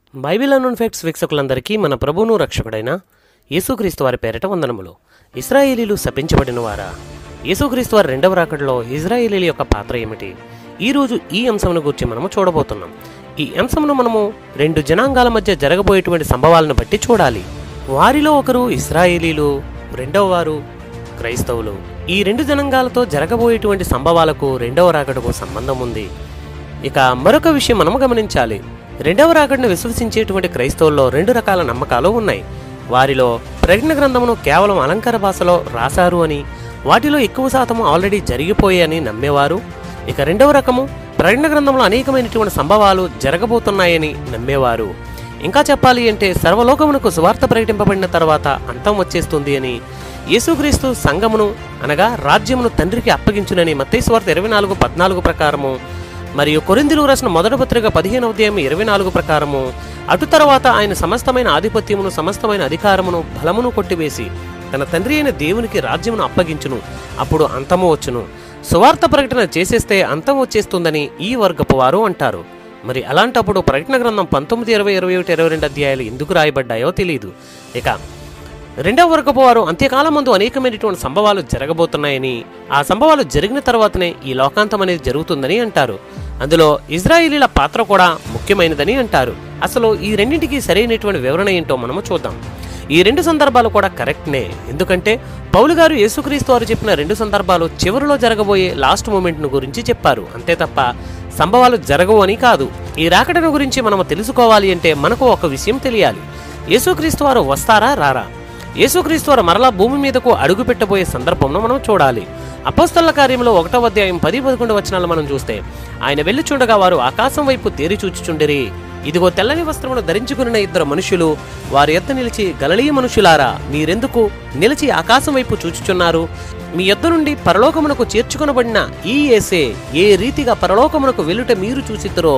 Bible అన్ facts వీక్షకులందరికీ మన ప్రభువును రక్షకుడైన యేసుక్రీస్తు వారి పేరిట వందనములు ఇస్రాయేలీలు శపించబడిన వారా యేసుక్రీస్తు వారి రెండవ రాకడలో ఇజ్రాయేలీల యొక్క పాత్ర ఏమిటి ఈ రోజు ఈ అంశమును గురించి మనము చూడబోతున్నాం ఈ అంశమును మనము రెండు జనాంగాల మధ్య జరగబోయేటువంటి సంభవాలను బట్టి చూడాలి వారిలో ఒకరు ఇస్రాయేలీలు రెండవ వారు క్రైస్తవులు ఈ రెండు జనాంగాలతో జరగబోయేటువంటి సంభవాలకు రెండవ రాకడకు సంబంధం ఉంది ఇక మరొక విషయం మనము గమనించాలి రెండవ రాకడను విశ్వసించేటువంటి క్రైస్తవుల్లో రెండు రకాల నమ్మకాలు ఉన్నాయి వారిలో ప్రజ్ఞ గ్రంథమును కేవలం అలంకార భాషలో రాశారు అని వాటిలో ఎక్కువ శాతం ఆల్రెడీ జరిగిపోయాయని నమ్మేవారు ఇక రెండవ రకము ప్రజ్ఞ గ్రంథంలో అనేకమైనటువంటి సంభవాలు జరగబోతున్నాయని నమ్మేవారు ఇంకా చెప్పాలి అంటే సర్వలోకమునకు సువార్త ప్రకటింపబడిన తర్వాత అంతం వచ్చేస్తుంది అని యేసుక్రీస్తు సంఘమును అనగా రాజ్యమును తండ్రికి అప్పగించునని మత్తేశ్వార్త ఇరవై నాలుగు పద్నాలుగు ప్రకారము మరియు కొరిందులు రాసిన మొదటి పత్రిక పదిహేను అధ్యాయం ఇరవై నాలుగు ప్రకారము అటు తర్వాత ఆయన సమస్తమైన ఆధిపత్యమును సమస్తమైన అధికారమును బలమును కొట్టివేసి తన తండ్రి అయిన దేవునికి రాజ్యమును అప్పగించును అప్పుడు అంతము వచ్చును సువార్త ప్రకటన చేసేస్తే అంతం వచ్చేస్తుందని ఈ వర్గపు వారు అంటారు మరి అలాంటప్పుడు ప్రకటన గ్రంథం పంతొమ్మిది ఇరవై ఇరవై ఒకటి ఇరవై రెండు అధ్యాయాలు ఎందుకు రాయబడ్డాయో తెలియదు ఇక రెండవ వర్గపు వారు అంత్యకాలం ముందు అనేకమైనటువంటి సంభవాలు జరగబోతున్నాయని ఆ సంభవాలు జరిగిన తర్వాతనే ఈ లోకాంతం అనేది జరుగుతుందని అంటారు అందులో ఇజ్రాయిలీల పాత్ర కూడా ముఖ్యమైనదని అంటారు అసలు ఈ రెండింటికి సరైనటువంటి వివరణ ఏంటో మనము చూద్దాం ఈ రెండు సందర్భాలు కూడా కరెక్ట్నే ఎందుకంటే పౌలు గారు యేసుక్రీస్తు వారు చెప్పిన రెండు సందర్భాలు చివరిలో జరగబోయే లాస్ట్ మూమెంట్ను గురించి చెప్పారు అంతే తప్ప సంభవాలు జరగవు అని కాదు ఈ రాకడను గురించి మనం తెలుసుకోవాలి అంటే మనకు ఒక విషయం తెలియాలి యేసుక్రీస్తు వారు వస్తారా రారా యేసుక్రీస్తు వారు మరలా భూమి మీదకు అడుగు పెట్టబోయే సందర్భంలో మనం చూడాలి అపోస్తల కార్యంలో ఒకటో అధ్యాయం పది పదకొండు వచనాలు మనం చూస్తే ఆయన వెళ్ళి చూడగా వారు ఆకాశం వైపు తేరి చూచుచుండిరి ఇదిగో తెల్లని వస్త్రమును ధరించుకున్న ఇద్దరు మనుషులు వారి ఎద్ద నిలిచి గలలీయ మనుషులారా మీరెందుకు నిలిచి ఆకాశం వైపు చూచుచున్నారు మీ యొద్ద నుండి పరలోకమునకు చేర్చుకొనబడిన ఈ ఏసే ఏ రీతిగా పరలోకమునకు వెలుట మీరు చూసిద్దరో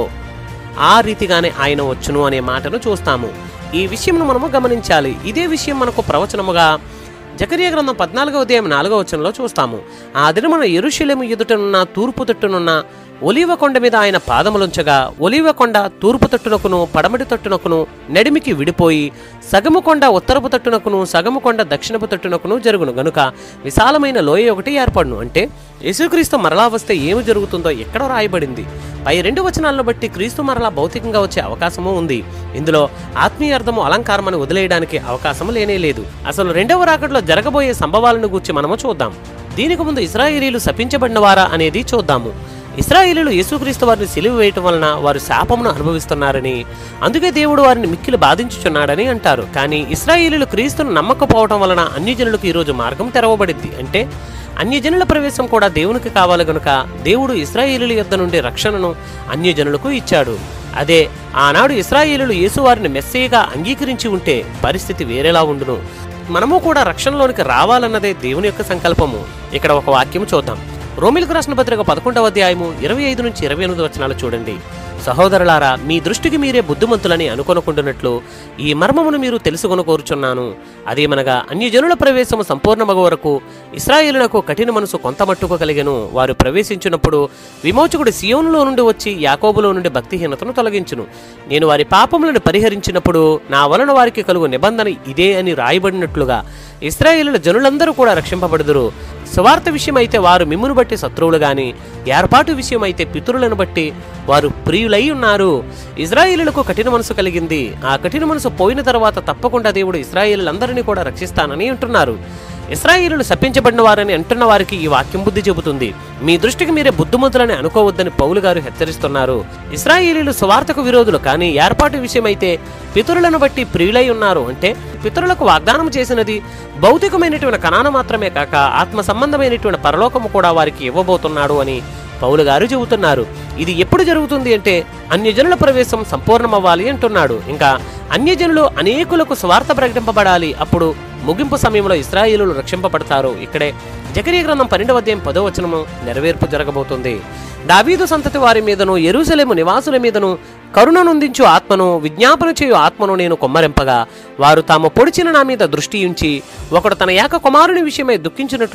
ఆ రీతిగానే ఆయన వచ్చును అనే మాటను చూస్తాము ఈ విషయంను మనము గమనించాలి ఇదే విషయం మనకు ప్రవచనముగా జకరియా గ్రంథం పద్నాలుగవ ఉదయం నాలుగవ వచనంలో చూస్తాము ఆ దినమున ఎరుషలేము ఎదుటనున్న తూర్పు తట్టునున్న ఒలివ కొండ మీద ఆయన పాదములుంచగా ఒలివ కొండ తూర్పు తట్టునకును పడమటి తట్టునకును నడిమికి విడిపోయి సగము కొండ ఉత్తరపు తట్టునకును సగము కొండ దక్షిణపు తట్టునకును జరుగును గనుక విశాలమైన లోయ ఒకటి ఏర్పడును అంటే యేసుక్రీస్తు మరలా వస్తే ఏమి జరుగుతుందో ఎక్కడ రాయబడింది పై రెండు వచనాలను బట్టి క్రీస్తు మరలా భౌతికంగా వచ్చే అవకాశము ఉంది ఇందులో ఆత్మీయ అర్థము అలంకారం అని వదిలేయడానికి అవకాశం లేనే లేదు అసలు రెండవ రాకడలో జరగబోయే సంభవాలను గురించి మనము చూద్దాం దీనికి ముందు ఇస్రాయేలీలు శపించబడినవారా అనేది చూద్దాము ఇస్రాయేలీలు యేసుక్రీస్తు వారిని సిలువ వేయటం వలన వారు శాపమును అనుభవిస్తున్నారని అందుకే దేవుడు వారిని మిక్కిలి బాధించుచున్నాడని అంటారు కానీ ఇస్రాయేలీలు క్రీస్తును నమ్మకపోవటం వలన అన్యజనులకు ఈరోజు మార్గం తెరవబడింది అంటే అన్యజనుల ప్రవేశం కూడా దేవునికి కావాలి గనుక దేవుడు ఇస్రాయేలీల యొద్ద నుండి రక్షణను అన్యజనులకు ఇచ్చాడు అదే ఆనాడు ఇస్రాయేలీలు యేసువారిని మెస్సేగా అంగీకరించి ఉంటే పరిస్థితి వేరేలా ఉండును మనము కూడా రక్షణలోనికి రావాలన్నదే దేవుని యొక్క సంకల్పము ఇక్కడ ఒక వాక్యం చూద్దాం రోమిలకు రాసిన పత్రిక పదకొండవ అధ్యాయము ఇరవై ఐదు నుంచి ఇరవై ఎనిమిది వచనాలు చూడండి సహోదరులారా మీ దృష్టికి మీరే బుద్ధిమంతులని అనుకొనకుండునట్లు ఈ మర్మమును మీరు తెలుసుకొని కోరుచున్నాను అదేమనగా అన్యజనుల ప్రవేశము సంపూర్ణమగ వరకు ఇస్రాయేలునకు కఠిన మనసు కొంత మట్టుకు కలిగెను వారు ప్రవేశించినప్పుడు విమోచకుడు సియోనులో నుండి వచ్చి యాకోబులో నుండి భక్తిహీనతను తొలగించును నేను వారి పాపములను పరిహరించినప్పుడు నా వలన వారికి కలుగు నిబంధన ఇదే అని రాయబడినట్లుగా ఇస్రాయేలుల జనులందరూ కూడా రక్షింపబడుదురు స్వార్థ విషయం అయితే వారు మిమ్మును బట్టి శత్రువులు గాని ఏర్పాటు విషయం అయితే పితరులను బట్టి వారు ప్రియులై ఉన్నారు ఇజ్రాయేలులకు కఠిన మనసు కలిగింది ఆ కఠిన మనసు పోయిన తర్వాత తప్పకుండా దేవుడు ఇస్రాయేలులందరినీ కూడా రక్షిస్తానని అంటున్నారు ఇస్రాయేలులు శపించబడిన వారని అంటున్న వారికి ఈ వాక్యం బుద్ధి చెబుతుంది మీ దృష్టికి మీరే బుద్ధిమంతులని అనుకోవద్దని పౌలు గారు హెచ్చరిస్తున్నారు ఇస్రాయేలీలు సువార్తకు విరోధులు కానీ ఏర్పాటు విషయమైతే పితరులను బట్టి ప్రియులై ఉన్నారు అంటే పితరులకు వాగ్దానం చేసినది భౌతికమైనటువంటి కణాన మాత్రమే కాక ఆత్మ సంబంధమైనటువంటి పరలోకము కూడా వారికి ఇవ్వబోతున్నాడు అని పౌలు గారు చెబుతున్నారు ఇది ఎప్పుడు జరుగుతుంది అంటే అన్యజనుల ప్రవేశం సంపూర్ణమవ్వాలి అంటున్నాడు ఇంకా అన్యజనులు అనేకులకు స్వార్థ ప్రకటింపబడాలి అప్పుడు ముగింపు సమయంలో ఇస్రాయేలులు రక్షింపబడతారు ఇక్కడే జకరీయ గ్రంథం పన్నెండవ అధ్యాయం పదో వచనము నెరవేర్పు జరగబోతుంది దావీదు సంతతి వారి మీదను ఎరుసలేము నివాసుల మీదను కరుణనుందించు ఆత్మను విజ్ఞాపన చేయు ఆత్మను నేను కొమ్మరింపగా వారు తాము పొడిచిన నా మీద దృష్టి ఉంచి ఒకడు తన ఏక కుమారుని విషయమై దుఃఖించినట్లుగా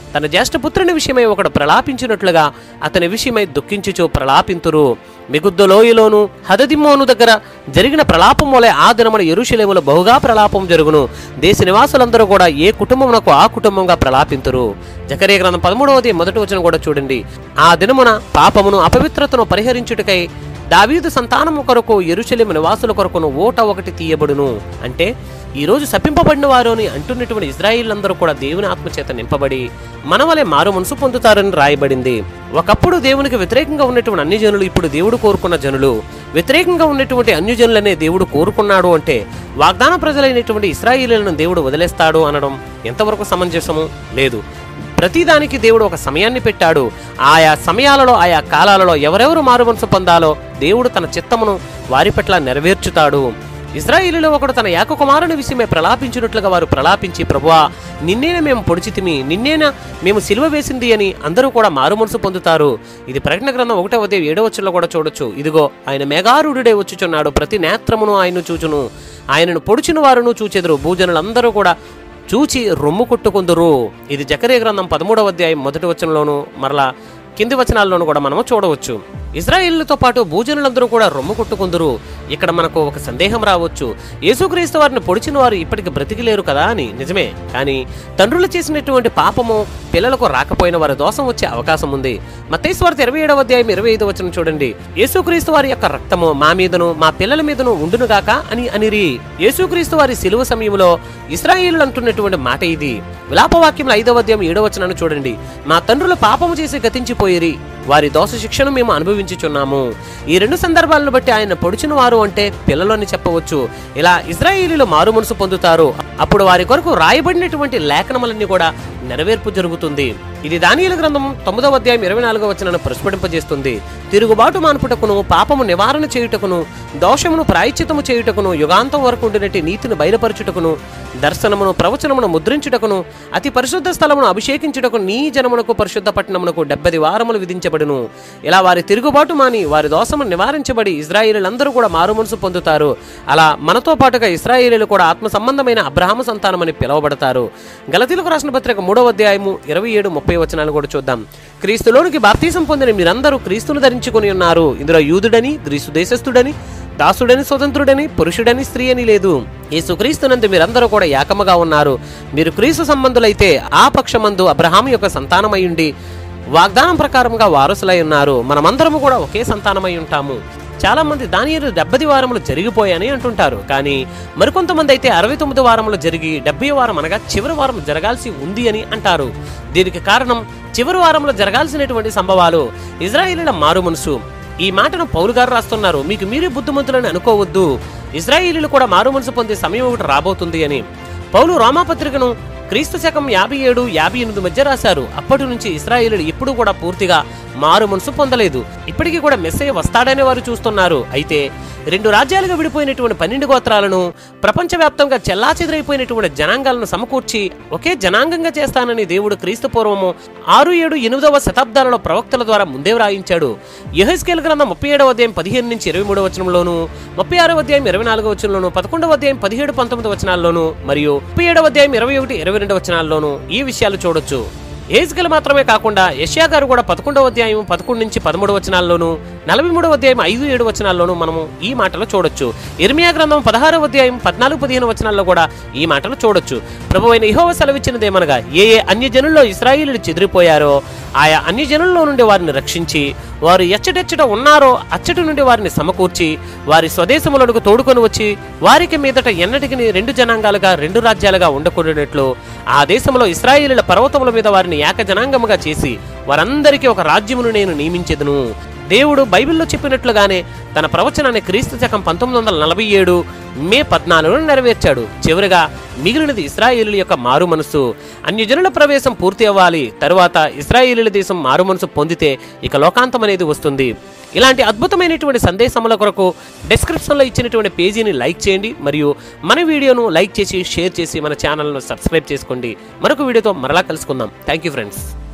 తన జ్యేష్ఠపుత్రుని విషయమై ఒకడు ప్రలాపించినట్లుగా అతని విషయమై దుఃఖించుచు ప్రలాపింతురు మిగుద్దు లోయలోను హదదిమ్మోను దగ్గర జరిగిన ప్రలాపం వలె ఆ దినమున ఎరుషలేములో బహుగా ప్రలాపం జరుగును దేశ నివాసులందరూ కూడా ఏ కుటుంబమునకు ఆ కుటుంబంగా ప్రలాపింతురు జకరే గ్రంథం పదమూడవది మొదటి వచనం కూడా చూడండి ఆ దినమున పాపమును అపవిత్రతను పరిహరించుటకై దావీదు సంతానము కొరకు ఎరుషలేము నివాసుల కొరకును ఓట ఒకటి తీయబడును అంటే ఈ రోజు శపింపబడిన వారు అని అంటున్నటువంటి ఇజ్రాయిల్ కూడా దేవుని ఆత్మచేత నింపబడి మన వలె మారు మనసు పొందుతారని రాయబడింది ఒకప్పుడు దేవునికి వ్యతిరేకంగా ఉన్నటువంటి అన్ని జనులు ఇప్పుడు దేవుడు కోరుకున్న జనులు వ్యతిరేకంగా ఉన్నటువంటి అన్యజనులనే దేవుడు కోరుకున్నాడు అంటే వాగ్దాన ప్రజలైనటువంటి ఇస్రాయిలీలను దేవుడు వదిలేస్తాడు అనడం ఎంతవరకు సమంజసము లేదు ప్రతిదానికి దేవుడు ఒక సమయాన్ని పెట్టాడు ఆయా సమయాలలో ఆయా కాలాలలో ఎవరెవరు మారు మనసు పొందాలో దేవుడు తన చిత్తమును వారి పట్ల నెరవేర్చుతాడు ఇజ్రాయిలీలో ఒకడు తన యాక కుమారుని విషయమే ప్రలాపించినట్లుగా వారు ప్రలాపించి ప్రభువా నిన్నేనా మేము పొడిచితిమి నిన్నేనా మేము సిలువ వేసింది అని అందరూ కూడా మారు మనసు పొందుతారు ఇది ప్రకటన గ్రంథం ఒకటో ఉదయం ఏడవ వచ్చులో కూడా చూడొచ్చు ఇదిగో ఆయన మెగారుడే వచ్చుచున్నాడు ప్రతి నేత్రమును ఆయన్ను చూచును ఆయనను పొడిచిన వారును చూచెదరు భూజనులందరూ కూడా చూచి రొమ్ము కొట్టుకుందురు ఇది జకరే గ్రంథం పదమూడవ అధ్యాయం మొదటి వచనంలోను మరలా కింది వచనాల్లోనూ కూడా మనము చూడవచ్చు ఇజ్రాయిల్తో పాటు భూజనులందరూ కూడా రొమ్ము కొట్టుకుందరు ఇక్కడ మనకు ఒక సందేహం రావచ్చు యేసుక్రీస్తు వారిని పొడిచిన వారు ఇప్పటికి బ్రతికిలేరు కదా అని నిజమే కానీ తండ్రులు చేసినటువంటి పాపము పిల్లలకు రాకపోయిన వారి దోషం వచ్చే అవకాశం ఉంది మతేశ్వార్త ఇరవై ఏడవ అధ్యాయం ఇరవై ఐదు వచనం చూడండి యేసుక్రీస్తు వారి యొక్క రక్తము మా మీదను మా పిల్లల మీదను ఉండునుగాక అని అనిరి యేసుక్రీస్తు వారి సిలువ సమయంలో ఇస్రాయేలు అంటున్నటువంటి మాట ఇది విలాపవాక్యంలో ఐదవ అధ్యాయం ఏడవ వచనాన్ని చూడండి మా తండ్రులు పాపము చేసి గతించిపోయిరి వారి దోష శిక్షను మేము అనుభవించుచున్నాము ఈ రెండు సందర్భాలను బట్టి ఆయన పొడిచిన వారు అంటే పిల్లలని చెప్పవచ్చు ఇలా ఇజ్రాయేలీలు మారు మనసు పొందుతారు అప్పుడు వారి కొరకు రాయబడినటువంటి లేఖనములన్నీ కూడా నెరవేర్పు జరుగుతుంది ఇది దానియల గ్రంథం తొమ్మిదవ అధ్యాయం ఇరవై నాలుగవ వచనాన్ని ప్రస్ఫుటింపజేస్తుంది తిరుగుబాటు మాన్పుటకును పాపము నివారణ చేయుటకును దోషమును ప్రాయశ్చితము చేయుటకును యుగాంతం వరకు ఉండినట్టి నీతిని బయలుపరచుటకును దర్శనమును ప్రవచనమును ముద్రించుటకును అతి పరిశుద్ధ స్థలమును అభిషేకించుటకు నీ జనమునకు పరిశుద్ధ పట్టణమునకు డెబ్బది వారములు విధించబడును ఇలా వారి తిరుగుబాటు మాని వారి దోషము నివారించబడి ఇజ్రాయేలీలందరూ కూడా మారు మనసు పొందుతారు అలా మనతో పాటుగా ఇస్రాయేలీలు కూడా ఆత్మ సంబంధమైన అబ్రహాము సంతానమని పిలువబడతారు గలతీలకు రాసిన పత్రిక మూడవ అధ్యాయము ఇరవై ఏడు ముప్పై వచనాలు కూడా చూద్దాం క్రీస్తులోనికి బాప్తీసం పొందిన మీరందరూ క్రీస్తును ధరించుకొని ఉన్నారు ఇందులో యూదుడని గ్రీసు దేశస్థుడని దాసుడని స్వతంత్రుడని పురుషుడని స్త్రీ అని లేదు యేసుక్రీస్తునందు మీరందరూ కూడా ఏకముగా ఉన్నారు మీరు క్రీస్తు సంబంధులైతే ఆ పక్షమందు అబ్రహాము యొక్క సంతానమై ఉండి వాగ్దానం ప్రకారంగా వారసులై ఉన్నారు మనమందరము కూడా ఒకే సంతానమై ఉంటాము చాలా మంది దానియలు డెబ్బది వారములు జరిగిపోయాయని అంటుంటారు కానీ మరికొంతమంది అయితే అరవై తొమ్మిది వారములు జరిగి డెబ్బై వారం అనగా చివరి వారం జరగాల్సి ఉంది అని అంటారు దీనికి కారణం చివరి వారంలో జరగాల్సినటువంటి సంభవాలు ఇజ్రాయేలీల మారు మనసు ఈ మాటను పౌలు గారు రాస్తున్నారు మీకు మీరే బుద్ధిమంతులని అనుకోవద్దు ఇజ్రాయేలీలు కూడా మారు మనసు పొందే సమయం ఒకటి రాబోతుంది అని పౌలు రోమాపత్రికను క్రీస్తు శకం యాభై ఏడు యాభై ఎనిమిది మధ్య రాశారు అప్పటి నుంచి ఇస్రాయేలీలు ఎప్పుడూ కూడా పూర్తిగా మారు మనసు పొందలేదు ఇప్పటికీ కూడా మెస్సయ్య వస్తాడని వారు చూస్తున్నారు అయితే రెండు రాజ్యాలుగా విడిపోయినటువంటి పన్నెండు గోత్రాలను ప్రపంచవ్యాప్తంగా చెల్లాచెదరైపోయినటువంటి జనాంగాలను సమకూర్చి ఒకే జనాంగంగా చేస్తానని దేవుడు క్రీస్తు పూర్వము ఆరు ఏడు ఎనిమిదవ శతాబ్దాలలో ప్రవక్తల ద్వారా ముందే వ్రాయించాడు యహెస్కేల్ గ్రంథం ముప్పై ఏడవ అధ్యాయం పదిహేను నుంచి ఇరవై మూడవ వచనంలోను ముప్పై ఆరవ అధ్యాయం ఇరవై నాలుగవ వచనంలోను పదకొండవ అధ్యాయం పదిహేడు పంతొమ్మిది వచనాల్లోను మరియు ముప్పై ఏడవ అధ్యాయం ఇరవై ఒకటి ఇరవై రెండు వచనాల్లోను ఈ విషయాలు చూడొచ్చు ఏజ్గల్ మాత్రమే కాకుండా యష్యా గారు కూడా పదకొండవ అధ్యాయం పదకొండు నుంచి పదమూడు వచనాల్లోను నలభై మూడవ అధ్యాయం ఐదు ఏడు వచనాల్లోనూ మనము ఈ మాటలు చూడొచ్చు ఇర్మియా గ్రంథం పదహారవ అధ్యాయం పద్నాలుగు పదిహేను వచనాల్లో కూడా ఈ మాటలు చూడొచ్చు ప్రభు అయిన ఇహోవ సెలవిచ్చినదేమనగా ఏ ఏ అన్యజనుల్లో ఇస్రాయిలు చెదిరిపోయారో ఆయా అన్యజనుల్లో నుండి వారిని రక్షించి వారు ఎచ్చటెచ్చట ఉన్నారో అచ్చటి నుండి వారిని సమకూర్చి వారి స్వదేశములకు తోడుకొని వచ్చి వారికి మీదట ఎన్నటికి రెండు జనాంగాలుగా రెండు రాజ్యాలుగా ఉండకూడనట్లు ఆ దేశంలో ఇస్రాయేలీల పర్వతముల మీద వారిని ఏక జనాంగముగా చేసి వారందరికీ ఒక రాజ్యమును నేను నియమించెదను దేవుడు బైబిల్లో చెప్పినట్లుగానే తన ప్రవచనాన్ని క్రీస్తు శకం పంతొమ్మిది వందల నలభై ఏడు మే పద్నాలుగును నెరవేర్చాడు చివరిగా మిగిలినది ఇస్రాయేలీల యొక్క మారు మనసు అన్యజనుల ప్రవేశం పూర్తి అవ్వాలి తరువాత ఇస్రాయేలీల దేశం మారు మనసు పొందితే ఇక లోకాంతం అనేది వస్తుంది ఇలాంటి అద్భుతమైనటువంటి సందేశముల కొరకు డిస్క్రిప్షన్లో ఇచ్చినటువంటి పేజీని లైక్ చేయండి మరియు మన వీడియోను లైక్ చేసి షేర్ చేసి మన ఛానల్ను సబ్స్క్రైబ్ చేసుకోండి మరొక వీడియోతో మరలా కలుసుకుందాం థ్యాంక్ యూ ఫ్రెండ్స్